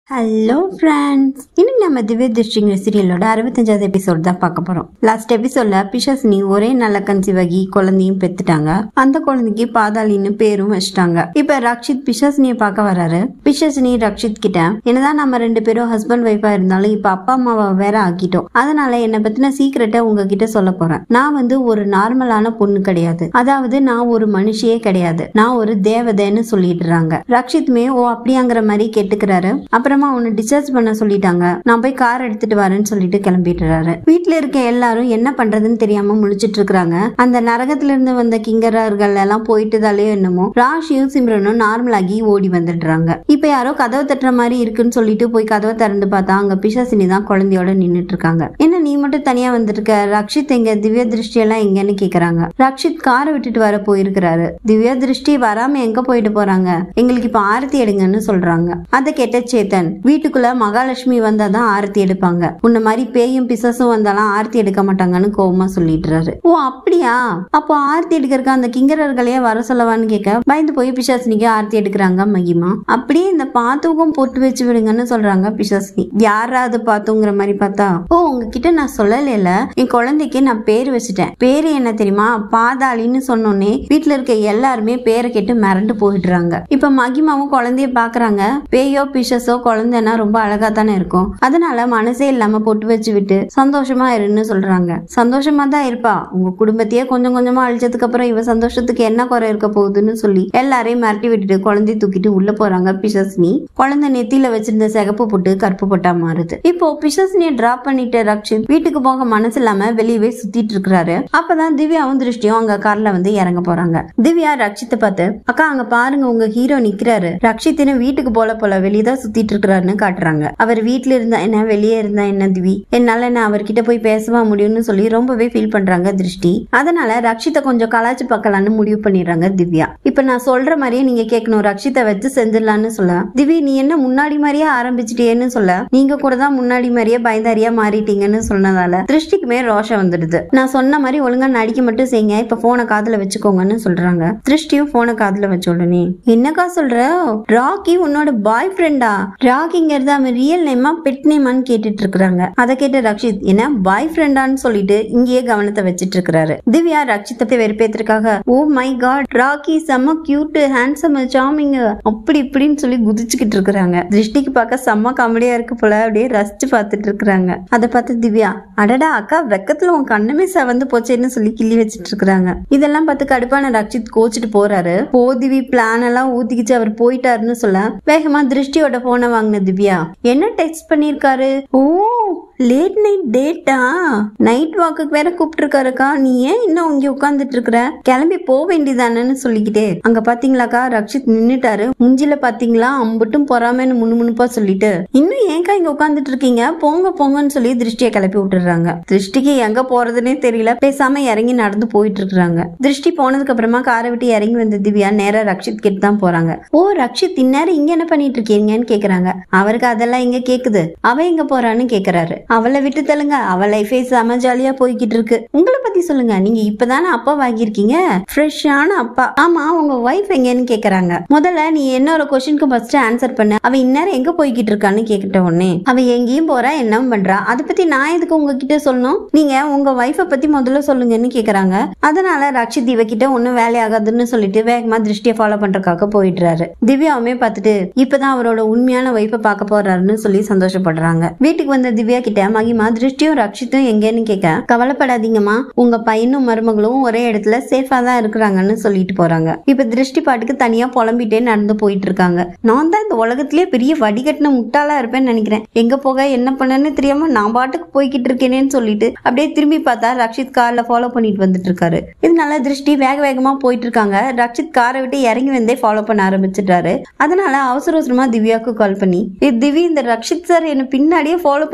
hello friends இன்னைக்கு நம்ம திவ்ய திருஷ்டிங்கிற சீரியலோட அறுபத்தஞ்சாவது எபிசோட் தான் பார்க்க போறோம் லாஸ்ட் எபிசோட்ல பிஷஸ்னி ஒரே நல்ல கன்சிவாகி குழந்தையும் பெத்துட்டாங்க அந்த குழந்தைக்கு பாதாளின்னு பேரும் வச்சிட்டாங்க இப்ப ரக்ஷித் பிஷஸ்னியை பார்க்க வராரு பிஷஸ்னி ரக்ஷித் கிட்ட என்னதான் நம்ம ரெண்டு பேரும் ஹஸ்பண்ட் ஒய்ஃபா இருந்தாலும் இப்ப அப்பா அம்மாவை வேற ஆக்கிட்டோம் அதனால என்னை பத்தின சீக்கிரட்டை உங்ககிட்ட சொல்ல போறேன் நான் வந்து ஒரு நார்மலான பொண்ணு கிடையாது அதாவது நான் ஒரு மனுஷியே கிடையாது நான் ஒரு தேவதைன்னு சொல்லிடுறாங்க ரக்ஷித்மே ஓ அப்படியாங்கிற மாதிரி கேட்டுக்கிறாரு அப்புறமா உன்னை டிஸ்சார்ஜ் பண்ண சொல்லிட்டாங்க நான் போய் கார் எடுத்துட்டு வரேன்னு சொல்லிட்டு கிளம்பிடுறாரு வீட்டுல இருக்க எல்லாரும் என்ன பண்றதுன்னு தெரியாம முழிச்சிட்டு இருக்காங்க அந்த நரகத்துல இருந்து வந்த கிங்கரர்கள் எல்லாம் போயிட்டுதாலே என்னமோ ராஷியும் சிம்ரனும் நார்மலாகி ஓடி வந்துடுறாங்க இப்ப யாரோ கதவை தட்டுற மாதிரி இருக்குன்னு சொல்லிட்டு போய் கதவை திறந்து பார்த்தா அங்க பிசாசினி தான் குழந்தையோட நின்னுட்டு இருக்காங்க என்ன நீ மட்டும் தனியா வந்திருக்க ரக்ஷித் எங்க திவ்ய திருஷ்டி எல்லாம் எங்கன்னு கேக்குறாங்க ரக்ஷித் காரை விட்டுட்டு வர போயிருக்கிறாரு திவ்ய திருஷ்டி வராம எங்க போயிட்டு போறாங்க எங்களுக்கு இப்ப ஆரத்தி எடுங்கன்னு சொல்றாங்க அதை கேட்ட சேத்தன் வீட்டுக்குள்ள மகாலட்சுமி வந்தாதான் ஆரத்தி எடுப்பாங்க உன்ன மாதிரி பேயும் பிசாசும் வந்தாலும் ஆரத்தி எடுக்க மாட்டாங்கன்னு கோவமா சொல்லிடுறாரு ஓ அப்படியா அப்போ ஆரத்தி எடுக்கிறதுக்கு அந்த கிங்கரர்களையே வர சொல்லவான்னு கேட்க பயந்து போய் பிசாசினிக்கு ஆரத்தி எடுக்கிறாங்க மகிமா அப்படியே இந்த பாத்துக்கும் பொட்டு வச்சு விடுங்கன்னு சொல்றாங்க பிசாசினி யாராவது பாத்துங்கிற மாதிரி பார்த்தா ஓ உங்ககிட்ட நான் சொல்லல என் குழந்தைக்கு நான் பேர் வச்சுட்டேன் பேரு என்ன தெரியுமா பாதாளின்னு சொன்னோன்னே வீட்டுல இருக்க எல்லாருமே பேரை கேட்டு மிரண்டு போயிடுறாங்க இப்ப மகிமாவும் குழந்தைய பாக்குறாங்க பேயோ பிஷஸோ குழந்தைன்னா ரொம்ப அழகா தானே இருக்கும் அதனால மனசே இல்லாம பொட்டு வச்சு விட்டு சந்தோஷமா இருன்னு சொல்றாங்க சந்தோஷமா தான் இருப்பா உங்க குடும்பத்தையே கொஞ்சம் கொஞ்சமா அழிச்சதுக்கு அப்புறம் இவ சந்தோஷத்துக்கு என்ன குறை இருக்க போகுதுன்னு சொல்லி எல்லாரையும் மிரட்டி விட்டுட்டு குழந்தைய தூக்கிட்டு உள்ள போறாங்க பிஷஸ்னி குழந்தை நெத்தியில வச்சிருந்த சிகப்பு போட்டு கருப்பு போட்டா மாறுது இப்போ பிஷஸ்னிய டிராப் பண்ணிட்டு ரக்ஷித் வீட்டுக்கு போக மனசு இல்லாம வெளியவே சுத்திட்டு இருக்கிறாரு அப்பதான் திவ்யாவும் திருஷ்டியும் அங்க கார்ல வந்து இறங்க போறாங்க திவ்யா ரக்ஷித்தை பார்த்து அக்கா அங்க பாருங்க உங்க ஹீரோ நிக்கிறாரு ரக்ஷித்தின்னு வீட்டுக்கு போல போல வெளியே தான் சுத்திட்டு இருக்கிறாருன்னு காட்டுறாங்க அவர் வீட்டுல இருந்தா என்ன வெளியே இருந்தா என்ன திவி என்னால என்ன அவர்கிட்ட போய் பேசவா முடியும்னு சொல்லி ரொம்பவே ஃபீல் பண்றாங்க திருஷ்டி அதனால ரக்ஷித்தை கொஞ்சம் கலாச்சு பார்க்கலான்னு முடிவு பண்ணிடுறாங்க திவ்யா இப்ப நான் சொல்ற மாதிரியே நீங்க கேட்கணும் ரக்ஷித்தை வச்சு செஞ்சிடலான்னு சொல்ல திவி நீ என்ன முன்னாடி மாதிரியே ஆரம்பிச்சிட்டேன்னு சொல்ல நீங்க கூட தான் முன்னாடி மாதிரியே பயந்தாரியா மாறிட்டீங்கன்னு சொன்னதால திருஷ்டிக்குமே ரோஷம் வந்துடுது நான் சொன்ன மாதிரி ஒழுங்கா நடிக்க மட்டும் செய்யுங்க இப்ப போனை காதுல வச்சுக்கோங்கன்னு சொல்றாங்க திருஷ்டியும் போனை காதுல வச்ச உடனே என்னக்கா சொல்ற ராக்கி உன்னோட பாய் ஃப்ரெண்டா ராக்கிங்கிறது அவன் ரியல் நேமா பெட் நேமான்னு கேட்டுட்டு இருக்காங்க அதை கேட்ட ரக்ஷித் என்ன பாய் ஃப்ரெண்டான்னு சொல்லிட்டு இங்கேயே கவனத்தை வச்சிட்டு இருக்காரு திவ்யா ரக்ஷித்தை வெறுப்பேத்திற்காக ஓ மை காட் ராக்கி செம்ம கியூட் ஹேண்ட்ஸம் சாமிங் அப்படி இப்படின்னு சொல்லி குதிச்சுக்கிட்டு இருக்கிறாங்க திருஷ்டிக்கு பார்க்க செம்ம காமெடியா இருக்கு போல அப்படியே ரசிச்சு பார்த்துட்டு இருக்கிறாங்க அதை பார்த்து திவ்யா அடடா அக்கா வெக்கத்துல உன் கண்ணமே செவந்து போச்சேன்னு சொல்லி கிள்ளி வச்சிட்டு இருக்காங்க இதெல்லாம் பார்த்து கடுப்பான ரக்ஷித் கோச்சிட்டு போறாரு போதிவி பிளான் எல்லாம் ஊத்திக்கிச்சு அவர் போயிட்டாருன்னு சொல்ல வேகமா திருஷ்டியோட போனை வாங்கின திவ்யா என்ன டெக்ஸ்ட் பண்ணிருக்காரு ஓ லேட் நைட் டேட்டா நைட் வாக்குக்கு வேற கூப்பிட்டுருக்காருக்கா நீ ஏன் இன்னும் இங்க உட்கார்ந்துட்டு இருக்கிற கிளம்பி போக வேண்டியதானன்னு சொல்லிக்கிட்டே அங்க பாத்தீங்களாக்கா ரக்ஷித் நின்னுட்டாரு முஞ்சில பாத்தீங்களா அம்புட்டும் பொறாமன்னு முணுமுணுப்பா சொல்லிட்டு இன்னும் ஏன்க்கா இங்க உட்கார்ந்துட்டு இருக்கீங்க போங்க போங்கன்னு சொல்லி திருஷ்டியை கிளப்பி விட்டுறாங்க திருஷ்டிக்கு எங்க போறதுன்னே தெரியல பேசாம இறங்கி நடந்து போயிட்டு இருக்காங்க திருஷ்டி போனதுக்கு அப்புறமா காரை விட்டு இறங்கி வந்த திவ்யா நேரா ரக்ஷித் கிட்ட தான் போறாங்க ஓ ரக்ஷித் இந்நேரம் இங்க என்ன பண்ணிட்டு இருக்கீங்கன்னு கேக்குறாங்க அவருக்கு அதெல்லாம் இங்க கேக்குது அவ எங்க போறான்னு கேக்குறாரு அவளை விட்டு தள்ளுங்க அவ லைஃபே செம ஜாலியா போய்கிட்டு இருக்கு உங்களை பத்தி சொல்லுங்க நீங்க இப்பதானே அப்பா வாங்கியிருக்கீங்க ஃப்ரெஷ்ஷான அப்பா ஆமா உங்க ஒய்ஃப் எங்கன்னு கேக்குறாங்க முதல்ல நீ என்னோட கொஸ்டினுக்கு ஃபர்ஸ்ட் ஆன்சர் பண்ண அவ இந்நேரம் எங்க போய்கிட்டு இருக்கான்னு கேக்கிட்ட உடனே அவ எங்கேயும் போறா என்னவும் பண்றா அதை பத்தி நான் எதுக்கு உங்ககிட்ட சொல்லணும் நீங்க உங்க ஒய்ஃபை பத்தி முதல்ல சொல்லுங்கன்னு கேக்குறாங்க அதனால ரக்ஷித் இவ கிட்ட ஒன்னும் வேலையாகாதுன்னு சொல்லிட்டு வேகமா திருஷ்டியை ஃபாலோ பண்றதுக்காக போயிடுறாரு திவ்யாவுமே பார்த்துட்டு இப்பதான் அவரோட உண்மையான ஒய்ஃபை பார்க்க போறாருன்னு சொல்லி சந்தோஷப்படுறாங்க வீட்டுக்கு வந்த திவ்யா கிட்ட மகிமா திருஷ்டியும் ரக்ஷித்தும் எங்கன்னு கேட்க கவலைப்படாதீங்கம்மா உங்க பையனும் மருமகளும் ஒரே இடத்துல சேஃபா தான் இருக்கிறாங்கன்னு சொல்லிட்டு போறாங்க இப்ப திருஷ்டி பாட்டுக்கு தனியா புலம்பிட்டே நடந்து போயிட்டு இருக்காங்க நான் தான் இந்த உலகத்திலேயே பெரிய வடிகட்டின முட்டாளா இருப்பேன்னு நினைக்கிறேன் எங்க போக என்ன பண்ணன்னு தெரியாம நான் பாட்டுக்கு போய்கிட்டு இருக்கேனேன்னு சொல்லிட்டு அப்படியே திரும்பி பார்த்தா ரக்ஷித் கார்ல ஃபாலோ பண்ணிட்டு வந்துட்டு இருக்காரு இதனால திருஷ்டி வேக வேகமா போயிட்டு இருக்காங்க ரக்ஷித் காரை விட்டு இறங்கி வந்தே ஃபாலோ பண்ண ஆரம்பிச்சிட்டாரு அதனால அவசர அவசரமா திவ்யாவுக்கு கால் பண்ணி "ஏய் திவி இந்த ரக்ஷித் சார் என்ன பின்னாடியே ஃபாலோ பண்ணிட்டு வந்துட்டு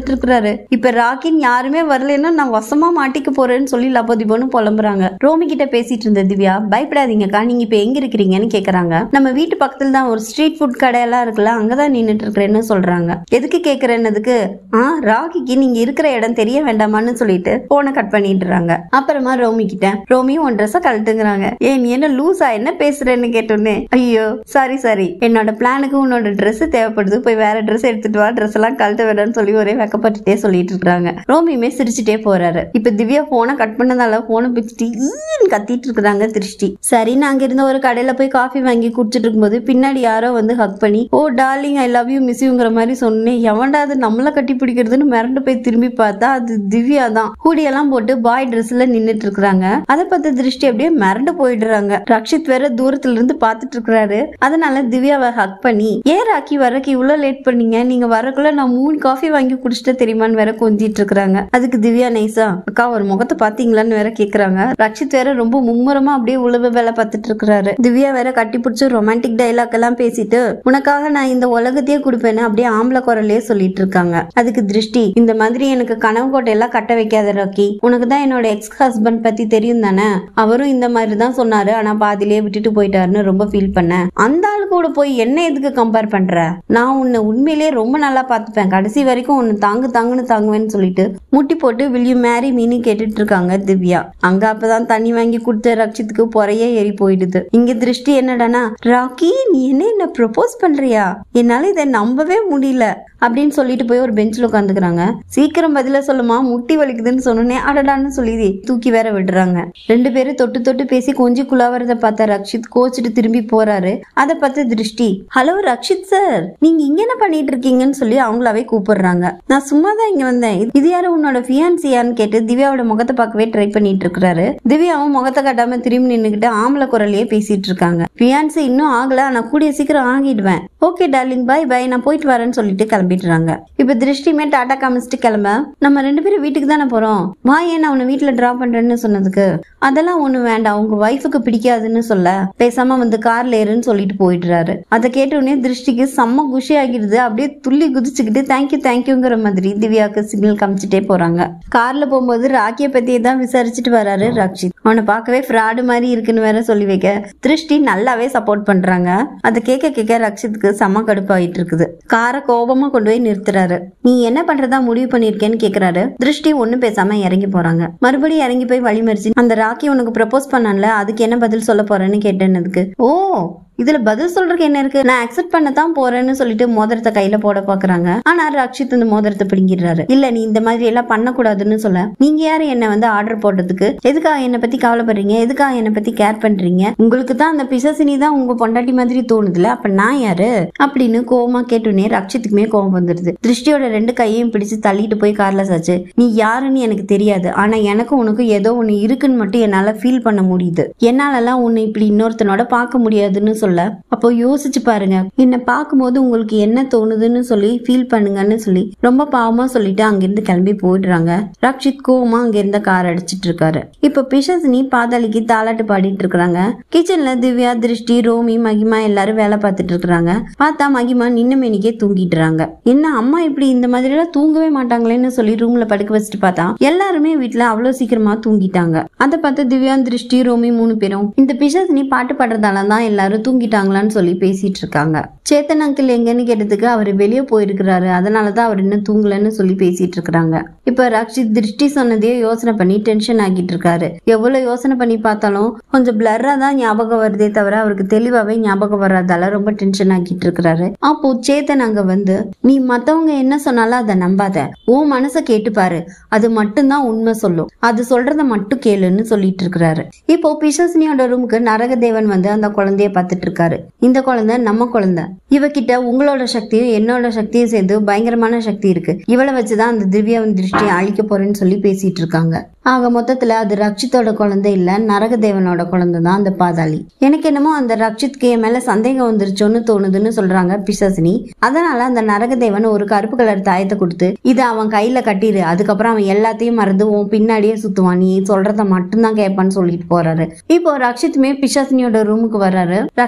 வந்துட்டு இருக்கிறாரு இப்ப ராக்கின் யாருமே வரலைன்னா நான் வசமா மாட்டிக்க போறேன்னு சொல்லி லபோதிபோன்னு புலம்புறாங்க ரோமி கிட்ட பேசிட்டு இருந்த திவ்யா பயப்படாதீங்கக்கா நீங்க இப்ப எங்க இருக்கிறீங்கன்னு கேக்குறாங்க நம்ம வீட்டு பக்கத்துல தான் ஒரு ஸ்ட்ரீட் ஃபுட் கடையெல்லாம் இருக்குல்ல அங்கதான் நின்னுட்டு இருக்கிறேன்னு சொல்றாங்க எதுக்கு கேக்குறேன்னதுக்கு ஆ ராகிக்கு நீங்க இருக்கிற இடம் தெரிய வேண்டாமான்னு சொல்லிட்டு போனை கட் பண்ணிடுறாங்க அப்புறமா ரோமி கிட்ட ரோமி உன் ட்ரெஸ்ஸை கழட்டுங்கிறாங்க ஏ நீ என்ன லூசா என்ன பேசுறேன்னு கேட்டோன்னே ஐயோ சாரி சாரி என்னோட பிளானுக்கு உன்னோட Dress தேவைப்படுது போய் வேற Dress எடுத்துட்டு வா ட்ரெஸ் எல்லாம் கழட்ட வேண்டாம்னு சொல்லி ஒரே வெக்கப்பட்டுட்டே சொல்லிட்டு இருக்காங்க ரோமியுமே சிரிச்சுட்டே போறாரு இப்ப திவ்யா போனை கட் பண்ணதால போனை பிடிச்சிட்டு ஈன்னு கத்திட்டு இருக்கிறாங்க திருஷ்டி சரி நாங்க இருந்த ஒரு கடையில போய் காஃபி வாங்கி குடிச்சிட்டு இருக்கும்போது பின்னாடி யாரோ வந்து ஹக் பண்ணி oh darling I love you miss யூங்கிற மாதிரி சொன்னேன் எவன்டா அது நம்மள கட்டி பிடிக்கிறதுன்னு மிரண்டு போய் திரும்பி பார்த்தா அது திவ்யா தான் கூடியெல்லாம் போட்டு பாய் ட்ரெஸ்ல நின்னுட்டு இருக்காங்க அதை பார்த்து திருஷ்டி அப்படியே மிரண்டு போயிடுறாங்க ரக்ஷித் வேற தூரத்துல இருந்து பார்த்துட்டு இருக்கிறாரு அதனால திவ்யாவை ஹக் பண்ணி ஏன் ராக்கி வரக்கு இவ்வளவு லேட் பண்ணீங்க நீங்க வரக்குள்ள நான் மூணு காஃபி வாங்கி குடிச்சிட்டு தெரியுமான்னு வேற கொஞ்சிட்டு இருக்காங்க அதுக்கு திவ்யா நைஸா அக்கா ஒரு முகத்தை பாத்தீங்களான்னு வேற கேக்குறாங்க ரக்ஷித் வேற ரொம்ப மும்முரமா அப்படியே உழவு வேலை பார்த்துட்டு இருக்கிறாரு திவ்யா வேற கட்டி பிடிச்சி ரொமான்டிக் டைலாக் எல்லாம் பேசிட்டு உனக்காக நான் இந்த உலகத்தையே கொடுப்பேன்னு அப்படியே ஆம்பளை குரலே சொல்லிட்டு இருக்காங்க அதுக்கு திருஷ்டி இந்த மாதிரி எனக்கு கனவு கோட்டையெல்லாம் கட்ட வைக்காத ராக்கி உனக்கு தான் என்னோட எக்ஸ் ஹஸ்பண்ட் பத்தி தெரியும் தானே அவரும் இந்த மாதிரி தான் சொன்னாரு ஆனா பாதியிலே விட்டுட்டு போயிட்டாருன்னு ரொம்ப ஃபீல் பண்ணேன் அந்த ஆளு கூட போய் என்ன எதுக்கு கம்பேர் பண்ற நான் உன்னை உண்மையிலேயே ரொம்ப நல்லா பார்த்துப்பேன் கடைசி வரைக்கும் உன்னை தாங்கு தாங்குன்னு தாங்குவேன்னு சொல்லிட்டு முட்டி போட்டு will you marry மீனு கேட்டுட்டு இருக்காங்க திவ்யா அங்க அப்பதான் தண்ணி வாங்கி கொடுத்த ரக்ஷித்துக்கு பொறையே ஏறி போயிடுது இங்க திருஷ்டி என்னடானா ராக்கி நீ என்ன என்ன ப்ரொபோஸ் பண்றியா என்னால இதை நம்பவே முடியல அப்படின்னு சொல்லிட்டு போய் ஒரு பெஞ்சில் உட்காந்துக்கிறாங்க சீக்கிரம் பதில சொல்லுமா முட்டி வலிக்குதுன்னு சொன்னோன்னே அடடான்னு சொல்லி தூக்கி வேற விடுறாங்க ரெண்டு பேரும் தொட்டு தொட்டு பேசி கொஞ்சம் குலாவறத பார்த்த ரக்ஷித் கோச்சிட்டு திரும்பி போறாரு அதை பார்த்து திருஷ்டி ஹலோ ரக்ஷித் சார் நீங்க இங்க என்ன பண்ணிட்டு இருக்கீங்கன்னு சொல்லி அவங்களாவே கூப்பிடுறாங்க நான் சும்மா தான் இங்க வந்தேன் இது யாரு உன்னோட ஃபியான்சியான்னு கேட்டு திவ்யாவோட முகத்தை பார்க்கவே ட்ரை பண்ணிட்டு இருக்கிறாரு திவ்யாவும் முகத்தை காட்டாம திரும்பி நின்னுக்கிட்டு ஆம்பளை குரலையே பேசிட்டு இருக்காங்க ஃபியான்சி இன்னும் ஆகல ஆனா கூடிய சீக்கிரம் ஆகிடுவேன் ஓகே டார்லிங் பாய் பாய் நான் போயிட்டு வரேன்னு சொல்லிட்டு கிளம்பிடுறாங்க இப்ப திருஷ்டிமே டாடா காமிச்சிட்டு கிளம்ப நம்ம ரெண்டு பேரும் வீட்டுக்கு தானே போறோம் வா ஏன் நான் உன்னை வீட்டுல டிராப் பண்றேன்னு சொன்னதுக்கு அதெல்லாம் ஒண்ணு வேண்டாம் உங்க ஒய்ஃபுக்கு பிடிக்காதுன்னு சொல்ல பேசாம வந்து கார்ல ஏறுன்னு சொல்லிட்டு போயிடுறாரு அதை கேட்ட உடனே திருஷ்டிக்கு செம்ம குஷி ஆகிடுது அப்படியே துள்ளி குதிச்சுக்கிட்டு தேங்க்யூ தேங்க்யூங்கிற மாதிரி திவ்யாவுக்கு சிக்னல் காமிச்சிட்டே போறாங்க கார்ல போகும்போது ராக்கிய பத்தியே தான் விசாரிச்சுட்டு வராரு ரக்ஷித் அவனை பார்க்கவே ஃப்ராடு மாதிரி இருக்குன்னு வேற சொல்லி வைக்க திருஷ்டி நல்லாவே சப்போர்ட் பண்றாங்க அதை கேட்க கேட்க ரக்ஷித்துக்கு செம்ம கடுப்பாயிட்டு இருக்குது காரை கோபமா கொண்டு போய் நிறுத்துறாரு நீ என்ன பண்றதா முடிவு பண்ணிருக்கேன்னு கேக்குறாரு திருஷ்டி ஒண்ணும் பேசாம இறங்கி போறாங்க மறுபடியும் இறங்கி போய் வழிமறிச்சு அந்த ராக்கி உனக்கு ப்ரப்போஸ் பண்ணான்ல அதுக்கு என்ன பதில் சொல்ல போறேன்னு கேட்டேன்னதுக்கு ஓ இதுல பதில் சொல்றதுக்கு என்ன இருக்கு நான் அக்செப்ட் பண்ணத்தான் போறேன்னு சொல்லிட்டு மோதிரத்தை கையில போட பாக்குறாங்க ஆனா ரக்ஷித் இந்த மோதிரத்தை பிடுங்கிடுறாரு இல்ல நீ இந்த மாதிரி எல்லாம் பண்ணக்கூடாதுன்னு சொல்ல நீங்க யாரு என்ன வந்து ஆர்டர் போடுறதுக்கு எதுக்காக என்ன பத்தி கவலைப்படுறீங்க எதுக்காக என்ன பத்தி கேர் பண்றீங்க உங்களுக்கு தான் அந்த பிசசினி தான் உங்க பொண்டாட்டி மாதிரி தோணுதுல அப்ப நான் யாரு அப்படின்னு கோவமா கேட்டுனே ரக்ஷித்துக்குமே கோவம் வந்துருது திருஷ்டியோட ரெண்டு கையையும் பிடிச்சு தள்ளிட்டு போய் கார்ல சாச்சு நீ யாருன்னு எனக்கு தெரியாது ஆனா எனக்கும் உனக்கு ஏதோ ஒண்ணு இருக்குன்னு மட்டும் என்னால ஃபீல் பண்ண முடியுது என்னாலலாம் உன்னை இப்படி இன்னொருத்தனோட பார்க்க முடியாதுன்னு சொல்ல அப்போ யோசிச்சு பாருங்க என்ன பார்க்கும்போது உங்களுக்கு என்ன தோணுதுன்னு சொல்லி ஃபீல் பண்ணுங்கன்னு சொல்லி ரொம்ப பாவமா சொல்லிட்டு அங்கிருந்து கிளம்பி போயிடுறாங்க ரக்ஷித் கோவமா அங்க இருந்த கார் அடிச்சிட்டு இருக்காரு இப்ப பிஷஸ்னி பாதாளிக்கு தாலாட்டு பாடிட்டு இருக்காங்க கிச்சன்ல திவ்யா திருஷ்டி ரோமி மகிமா எல்லாரும் வேலை பார்த்துட்டு இருக்காங்க பார்த்தா மகிமா நின்ன மேனிக்கே தூங்கிட்டுறாங்க என்ன அம்மா இப்படி இந்த மாதிரி எல்லாம் தூங்கவே மாட்டாங்களேன்னு சொல்லி ரூம்ல படுக்க வச்சுட்டு பார்த்தா எல்லாருமே வீட்டுல அவ்வளவு சீக்கிரமா தூங்கிட்டாங்க அதை பார்த்து திவ்யா திருஷ்டி ரோமி மூணு பேரும் இந்த பிஷஸ்னி பாட்டு பாடுறதால தான் எல்லாரும் தூங்கிட்டாங்களான்னு சொல்லி பேசிட்டு இருக்காங்க சேத்தன் அங்கிள் எங்கன்னு கேட்டதுக்கு அவர் வெளியே போயிருக்கிறாரு அதனாலதான் அவர் இன்னும் தூங்கலன்னு சொல்லி பேசிட்டு இருக்காங்க இப்ப ரக்ஷித் திருஷ்டி சொன்னதையே யோசனை பண்ணி டென்ஷன் ஆகிட்டு இருக்காரு எவ்வளவு யோசனை பண்ணி பார்த்தாலும் கொஞ்சம் பிளர்ரா தான் ஞாபகம் வருதே தவிர அவருக்கு தெளிவாவே ஞாபகம் வராதால ரொம்ப டென்ஷன் ஆகிட்டு இருக்கிறாரு அப்போ சேத்தன் அங்க வந்து நீ மத்தவங்க என்ன சொன்னாலும் அதை நம்பாத உன் மனசை கேட்டு பாரு அது மட்டும்தான் உண்மை சொல்லும் அது சொல்றத மட்டும் கேளுன்னு சொல்லிட்டு இருக்கிறாரு இப்போ பிசஸ்னியோட ரூமுக்கு நரகதேவன் வந்து அந்த குழந்தைய பார்த்துட்டு இருக்காரு இந்த குழந்தை நம்ம குழந்தை இவகிட்ட உங்களோட சக்தியும் என்னோட சக்தியும் சேர்ந்து பயங்கரமான சக்தி இருக்கு இவளை வச்சுதான் அந்த திவ்யாவின் திருஷ்டியை அழிக்க போறேன்னு சொல்லி பேசிட்டு இருக்காங்க ஆக மொத்தத்துல அது ரக்ஷித்தோட குழந்தை இல்ல நரகதேவனோட குழந்தை தான் அந்த பாதாளி எனக்கு என்னமோ அந்த ரக்ஷித்க்கு என் மேல சந்தேகம் வந்துருச்சோன்னு தோணுதுன்னு சொல்றாங்க பிசாசினி அதனால அந்த நரகதேவன் ஒரு கருப்பு கலர் தாயத்தை கொடுத்து இதை அவன் கையில கட்டிடு அதுக்கப்புறம் அவன் எல்லாத்தையும் மறந்து உன் பின்னாடியே சுத்துவான் நீ சொல்றத மட்டும்தான் கேட்பான்னு சொல்லிட்டு போறாரு இப்போ ரக்ஷித்துமே பிசாசினியோட ரூமுக்கு வர்றாரு ரக்ஷித்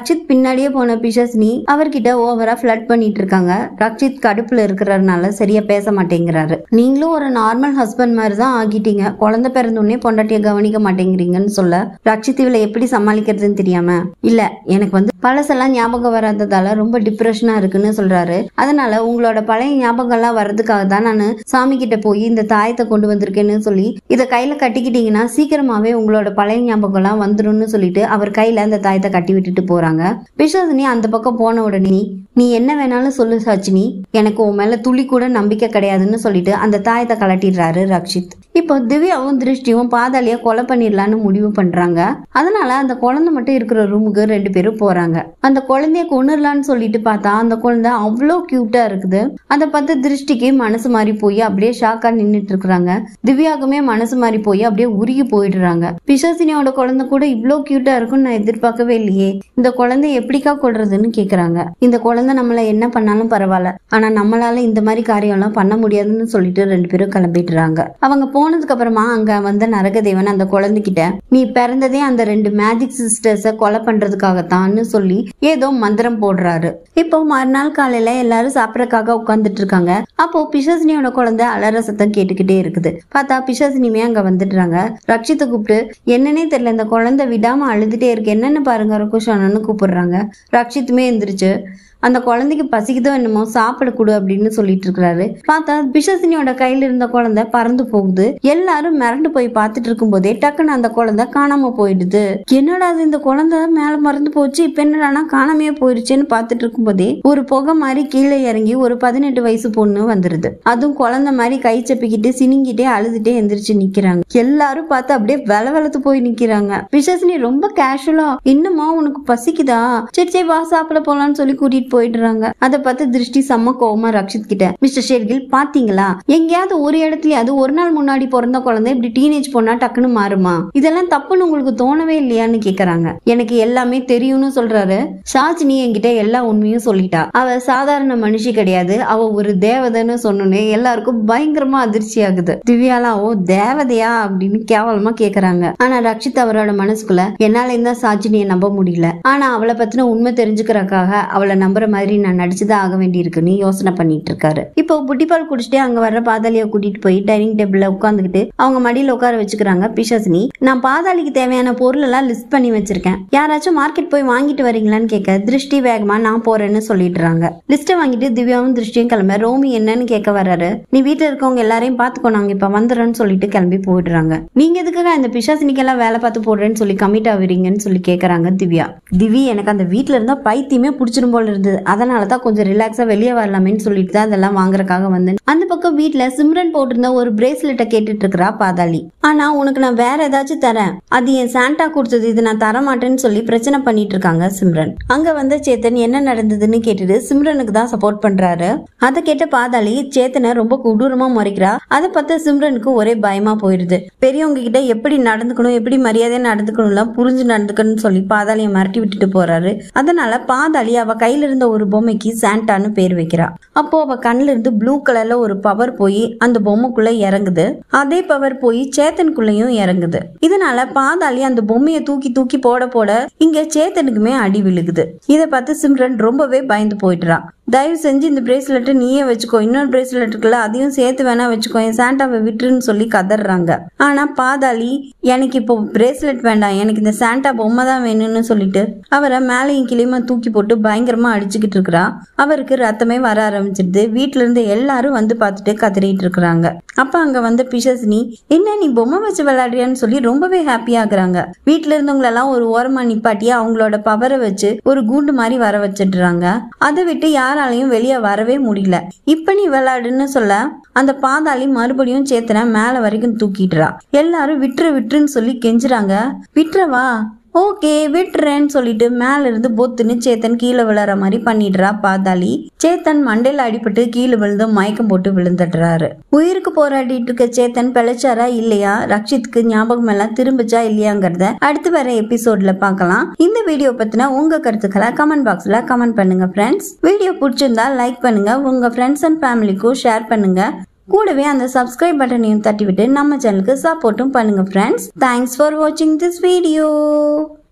ரக்ஷித் பின்னாடியே போன பிஷஸ்னி அவர்கிட்ட ஓவரா ஃபிளட் பண்ணிட்டு இருக்காங்க ரக்ஷித் கடுப்புல இருக்கிறதுனால சரியா பேச மாட்டேங்கிறாரு நீங்களும் ஒரு நார்மல் ஹஸ்பண்ட் மாதிரி தான் ஆகிட்டீங்க குழந்தை பிறந்தோடனே பொண்டாட்டிய கவனிக்க மாட்டேங்கிறீங்கன்னு சொல்ல ரக்ஷித் இவளை எப்படி சமாளிக்கிறதுன்னு தெரியாம இல்ல எனக்கு வந்து பழசெல்லாம் ஞாபகம் வராததால ரொம்ப டிப்ரெஷனா இருக்குன்னு சொல்றாரு அதனால உங்களோட பழைய ஞாபகம்லாம் வர்றதுக்காக தான் நான் சாமி கிட்ட போய் இந்த தாயத்தை கொண்டு வந்திருக்கேன்னு சொல்லி இதை கையில கட்டிக்கிட்டீங்கன்னா சீக்கிரமாவே உங்களோட பழைய ஞாபகம்லாம் வந்துரும்னு சொல்லிட்டு அவர் கையில அந்த தாயத்தை கட்டி விட்டுட்டு போறாங்க பிசாசினி அந்த பக்கம் போன உடனே நீ என்ன வேணாலும் சொல்லு சச்சினி எனக்கு உன் மேல துளி கூட நம்பிக்கை கிடையாதுன்னு சொல்லிட்டு அந்த தாயத்தை கலட்டிடுறாரு ரக்ஷித் இப்போ திவ்யாவும் திருஷ்டியும் பாதாளியா கொலை பண்ணிடலான்னு முடிவு பண்றாங்க அதனால அந்த குழந்தை மட்டும் இருக்கிற ரூமுக்கு ரெண்டு பேரும் போறாங்க அந்த குழந்தைய கொண்டுடலான்னு சொல்லிட்டு பார்த்தா அந்த குழந்தை அவ்வளோ கியூட்டா இருக்குது அதை பார்த்து திருஷ்டிக்கு மனசு மாறி போய் அப்படியே ஷாக்கா நின்னுட்டு இருக்கிறாங்க திவ்யாவுக்குமே மனசு மாறி போய் அப்படியே உருகி போயிடுறாங்க பிசாசினியோட குழந்தை கூட இவ்வளோ கியூட்டா இருக்கும்னு நான் எதிர்பார்க்கவே இல்லையே இந்த குழந்தை எப்படிக்கா கொள்றதுன்னு கேக்குறாங்க இந்த குழந்தை நம்மள என்ன பண்ணாலும் பரவாயில்ல ஆனா நம்மளால இந்த மாதிரி காரியம் எல்லாம் பண்ண முடியாதுன்னு சொல்லிட்டு ரெண்டு பேரும் கிளம்பிடுறாங்க அவங்க போனதுக்கு அப்புறமா அங்க வந்த நரகதேவன் அந்த குழந்தைகிட்ட நீ பிறந்ததே அந்த ரெண்டு மேஜிக் சிஸ்டர்ஸ கொலை பண்றதுக்காகத்தான்னு சொல்லி ஏதோ மந்திரம் போடுறாரு இப்போ மறுநாள் காலையில எல்லாரும் சாப்பிடறதுக்காக உட்கார்ந்துட்டு இருக்காங்க அப்போ பிசாசினியோட குழந்தை அலற சத்தம் கேட்டுக்கிட்டே இருக்குது பார்த்தா பிசாசினியுமே அங்க வந்துடுறாங்க ரக்ஷித்தை கூப்பிட்டு என்னன்னே தெரியல இந்த குழந்தை விடாம அழுதுட்டே இருக்கு என்னன்னு பாருங்க ரகுஷானு கூப்பிடுறாங்க ரக்ஷித்துமே எந்திரிச்சு அந்த குழந்தைக்கு பசிக்குதோ என்னமோ சாப்பிட கொடு அப்படின்னு சொல்லிட்டு இருக்கிறாரு பார்த்தா பிஷசினியோட கையில இருந்த குழந்தை பறந்து போகுது எல்லாரும் மிரண்டு போய் பார்த்துட்டு இருக்கும் போதே டக்குன்னு அந்த குழந்தை காணாம போயிடுது என்னடா அது இந்த குழந்தை மேல மறந்து போச்சு இப்ப என்னடானா காணாமையே போயிருச்சுன்னு பார்த்துட்டு இருக்கும் போதே ஒரு புகை மாதிரி கீழே இறங்கி ஒரு பதினெட்டு வயசு பொண்ணு வந்துருது அதுவும் குழந்தை மாதிரி கை சப்பிக்கிட்டு சினிங்கிட்டே அழுதுட்டே எந்திரிச்சு நிக்கிறாங்க எல்லாரும் பார்த்து அப்படியே வெல வெளத்து போய் நிக்கிறாங்க பிஷசினி ரொம்ப கேஷுவலா இன்னுமா உனக்கு பசிக்குதா சரி சரி வா சாப்பிட போலான்னு சொல்லி கூட்டிட்டு போயிடுறாங்க அதை பார்த்து திருஷ்டி செம்ம கோவமா ரக்ஷித் கிட்ட மிஸ்டர் ஷேர்கில் பாத்தீங்களா எங்கேயாவது ஒரு இடத்துலயாவது ஒரு நாள் முன்னாடி பிறந்த குழந்தை இப்படி டீனேஜ் பொண்ணா டக்குன்னு மாறுமா இதெல்லாம் தப்புன்னு உங்களுக்கு தோணவே இல்லையான்னு கேக்குறாங்க எனக்கு எல்லாமே தெரியும்னு சொல்றாரு ஷாஜினி என்கிட்ட எல்லா உண்மையும் சொல்லிட்டா அவ சாதாரண மனுஷி கிடையாது அவ ஒரு தேவதைன்னு சொன்னோன்னே எல்லாருக்கும் பயங்கரமா அதிர்ச்சி ஆகுது திவ்யாலாம் ஓ தேவதையா அப்படின்னு கேவலமா கேக்குறாங்க ஆனா ரக்ஷித் அவரோட மனசுக்குள்ள என்னால இந்த சாஜினியை நம்ப முடியல ஆனா அவளை பத்தின உண்மை தெரிஞ்சுக்கிறதுக்காக அவளை நம்புற மாதிரி நான் நடிச்சுதான் ஆக வேண்டியிருக்குன்னு யோசனை பண்ணிட்டு இருக்காரு இப்போ புட்டிப்பால் குடிச்சிட்டு அங்க வர்ற பாதாளிய கூட்டிட்டு போய் டைனிங் டேபிள்ல உட்காந்துக்கிட்டு அவங்க மடியில உட்கார வச்சுக்கிறாங்க பிஷாசினி நான் பாதாளிக்கு தேவையான பொருள் எல்லாம் லிஸ்ட் பண்ணி வச்சிருக்கேன் யாராச்சும் மார்க்கெட் போய் வாங்கிட்டு வரீங்களான்னு கேட்க திருஷ்டி வேகமா நான் போறேன்னு சொல்லிடுறாங்க லிஸ்ட்டை வாங்கிட்டு திவ்யாவும் திருஷ்டியும் கிளம்ப ரோமி என்னன்னு கேட்க வர்றாரு நீ வீட்டுல இருக்கவங்க எல்லாரையும் பாத்துக்கோ நாங்க இப்ப வந்துடுறோம்னு சொல்லிட்டு கிளம்பி போயிடுறாங்க நீங்க எதுக்காக இந்த பிஷாசினிக்கெல்லாம் வேலை பார்த்து போடுறேன்னு சொல்லி கமிட் ஆகுறீங்கன்னு சொல்லி கேக்குறாங்க திவ்யா திவி எனக்கு அந்த வீட்ல இருந்தா பைத்தியமே பிடிச்சிரும் போல இருந்தது அதனால தான் கொஞ்சம் ரிலாக்ஸா வெளியே வரலாமேன்னு சொல்லிட்டு தான் அதெல்லாம் வாங்குறதுக்காக வந்தேன் அந்த பக்கம் வீட்ல சிம்ரன் போட்டிருந்த ஒரு பிரேஸ்லெட்டை கேட்டுட்டு இருக்கிறா பாதாளி ஆனா உனக்கு நான் வேற ஏதாச்சும் தரேன் அது என் சாண்டா கொடுத்தது இது நான் தர மாட்டேன்னு சொல்லி பிரச்சனை பண்ணிட்டு இருக்காங்க சிம்ரன் அங்க வந்த சேத்தன் என்ன நடந்ததுன்னு கேட்டுட்டு சிம்ரனுக்கு தான் சப்போர்ட் பண்றாரு அதை கேட்ட பாதாளி சேத்தனை ரொம்ப கொடூரமா முறைக்கிறா அதை பார்த்து சிம்ரனுக்கு ஒரே பயமா போயிடுது பெரியவங்க கிட்ட எப்படி நடந்துக்கணும் எப்படி மரியாதையா நடந்துக்கணும்லாம் புரிஞ்சு நடந்துக்கணும்னு சொல்லி பாதாளியை மிரட்டி விட்டுட்டு போறாரு அதனால பாதாளி அவ கையில இருந்த ஒரு பொம்மைக்கு சாண்டான்னு பேர் வைக்கிறா அப்போ அவ கண்ணுல இருந்து ப்ளூ கலர்ல ஒரு பவர் போய் அந்த பொம்மைக்குள்ள இறங்குது அதே பவர் போய் சேத்தனுக்குள்ளயும் இறங்குது இதனால பாதாளி அந்த பொம்மையை தூக்கி தூக்கி போட போட இங்க சேத்தனுக்குமே அடி விழுகுது இதை பார்த்து சிம்ரன் ரொம்பவே பயந்து போயிடுறான் தயவு செஞ்சு இந்த பிரேஸ்லெட்டை நீயே வச்சுக்கோ இன்னொரு பிரேஸ்லெட் இருக்குல்ல அதையும் சேர்த்து வேணா வச்சுக்கோ என் சாண்டாவை விட்டுருன்னு சொல்லி கதறாங்க ஆனா பாதாளி எனக்கு இப்போ பிரேஸ்லெட் வேண்டாம் எனக்கு இந்த சாண்டா பொம்மை தான் வேணும்னு சொல்லிட்டு அவரை மேலையும் கிளியுமா தூக்கி போட்டு பயங்கரமா அடிச்சுக்கிட்டு இருக்கிறா அவருக்கு ரத்தமே வர ஆரம்பிச்சிடுது வீட்ல இருந்து எல்லாரும் வந்து பார்த்துட்டு கதறிட்டு இருக்கிறாங்க அப்ப அங்க வந்த பிஷஸ்னி என்ன நீ பொம்மை வச்சு விளையாடுறியான்னு சொல்லி ரொம்பவே ஹாப்பி ஆகுறாங்க வீட்ல இருந்தவங்களெல்லாம் ஒரு ஓரமா நிப்பாட்டி அவங்களோட பவரை வச்சு ஒரு கூண்டு மாதிரி வர வச்சிடுறாங்க அதை விட்டு யாராலையும் வெளியே வரவே முடியல இப்ப நீ விளையாடுன்னு சொல்ல அந்த பாதாளி மறுபடியும் சேத்தனை மேல வரைக்கும் தூக்கிடுறா எல்லாரும் விட்டுரு விட்டுருன்னு சொல்லி கெஞ்சுறாங்க விட்டுறவா ஓகே விட்டுறேன்னு சொல்லிட்டு மேல இருந்து பொத்துன்னு சேத்தன் கீழே விழற மாதிரி பண்ணிடுறா பாதாளி சேத்தன் மண்டையில அடிபட்டு கீழே விழுந்து மயக்கம் போட்டு விழுந்துடுறாரு உயிருக்கு போராடிட்டு இருக்க சேத்தன் பிழைச்சாரா இல்லையா ரக்ஷித்க்கு ஞாபகம் எல்லாம் திரும்பிச்சா இல்லையாங்கிறத அடுத்து வர எபிசோட்ல பார்க்கலாம் இந்த வீடியோ பத்தின உங்க கருத்துக்களை கமெண்ட் பாக்ஸ்ல கமெண்ட் பண்ணுங்க ஃப்ரெண்ட்ஸ் வீடியோ பிடிச்சிருந்தா லைக் பண்ணுங்க உங்க ஃப்ரெண்ட்ஸ் அண்ட் ஃபேமிலிக்கும் ஷேர் பண்ணுங்க கூடவே அந்த சப்ஸ்கிரைப் பட்டனையும் தட்டி விட்டு நம்ம சேனலுக்கு சப்போர்ட்டும் பண்ணுங்க ஃப்ரெண்ட்ஸ் தேங்க்ஸ் ஃபார் வாட்சிங் திஸ் வீடியோ